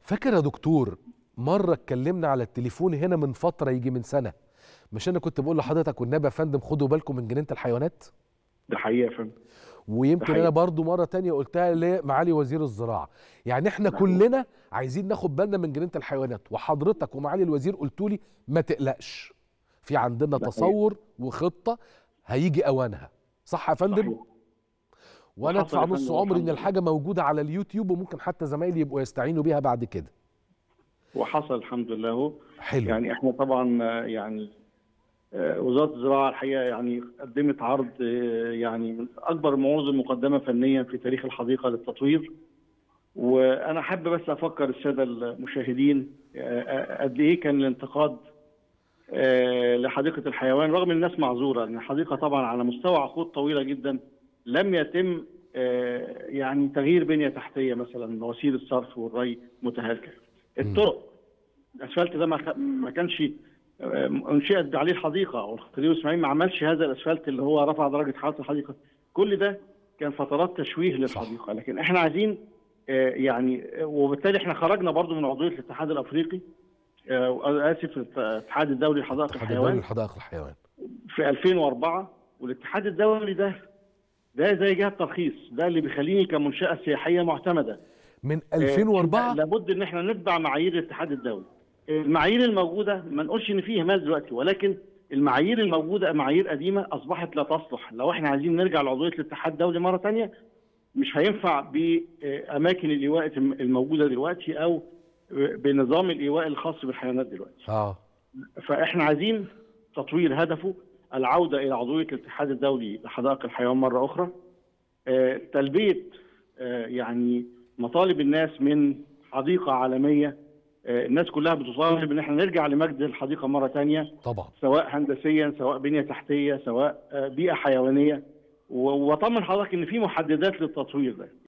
فاكر يا دكتور مره اتكلمنا على التليفون هنا من فتره يجي من سنه مش انا كنت بقول لحضرتك والنبي يا فندم خدوا بالكم من جنينه الحيوانات ده حقيقه يا فندم ويمكن حقيقي. انا برضو مره تانية قلتها لمعالي وزير الزراعه يعني احنا كلنا عايزين ناخد بالنا من جنينه الحيوانات وحضرتك ومعالي الوزير قلتوا لي ما تقلقش في عندنا ده تصور وخطه هيجي اوانها صح يا فندم صحيح. وانا وحصل ادفع يا نص فندم عمري ان والحمد الحاجه موجوده على اليوتيوب وممكن حتى زمايلي يبقوا يستعينوا بيها بعد كده وحصل الحمد لله اهو حلو يعني احنا طبعا آه، يعني آه، وزاره الزراعه الحقيقه يعني قدمت عرض آه، يعني من اكبر المعروض المقدمه فنيا في تاريخ الحديقه للتطوير وانا حابب بس افكر الساده المشاهدين آه، آه، قد ايه كان الانتقاد آه، لحديقه الحيوان رغم ان الناس معذوره ان الحديقه طبعا على مستوى عقود طويله جدا لم يتم آه، يعني تغيير بنيه تحتيه مثلا مواسير الصرف والري متهالكه الطرق الاسفلت ده ما خ- ما كانش آه، انشئت عليه الحديقه او الخطيب اسماعيل ما عملش هذا الاسفلت اللي هو رفع درجه حراره الحديقه كل ده كان فترات تشويه للحديقه لكن احنا عايزين آه، يعني آه، وبالتالي احنا خرجنا برضو من عضويه الاتحاد الافريقي آه، اسف الاتحاد الدولي لحدائق اتحاد الدولي الحيوان لحدائق الحيوان في 2004 والاتحاد الدولي ده ده زي جهه ترخيص ده اللي بيخليني كمنشاه سياحيه معتمده من آه، 2004 لابد ان احنا نتبع معايير الاتحاد الدولي المعايير الموجوده ما نقولش ان فيه اهمال دلوقتي ولكن المعايير الموجوده معايير قديمه اصبحت لا تصلح لو احنا عايزين نرجع لعضويه الاتحاد الدولي مره ثانيه مش هينفع باماكن الايواء الموجوده دلوقتي او بنظام الايواء الخاص بالحيوانات دلوقتي اه فاحنا عايزين تطوير هدفه العوده الى عضويه الاتحاد الدولي لحدائق الحيوان مره اخرى آه، تلبيه آه، يعني مطالب الناس من حديقه عالميه آه، الناس كلها بتطالب ان احنا نرجع لمجد الحديقه مره ثانيه طبعا سواء هندسيا سواء بنيه تحتيه سواء آه، بيئه حيوانيه و- واطمن حضرتك ان في محددات للتطوير ده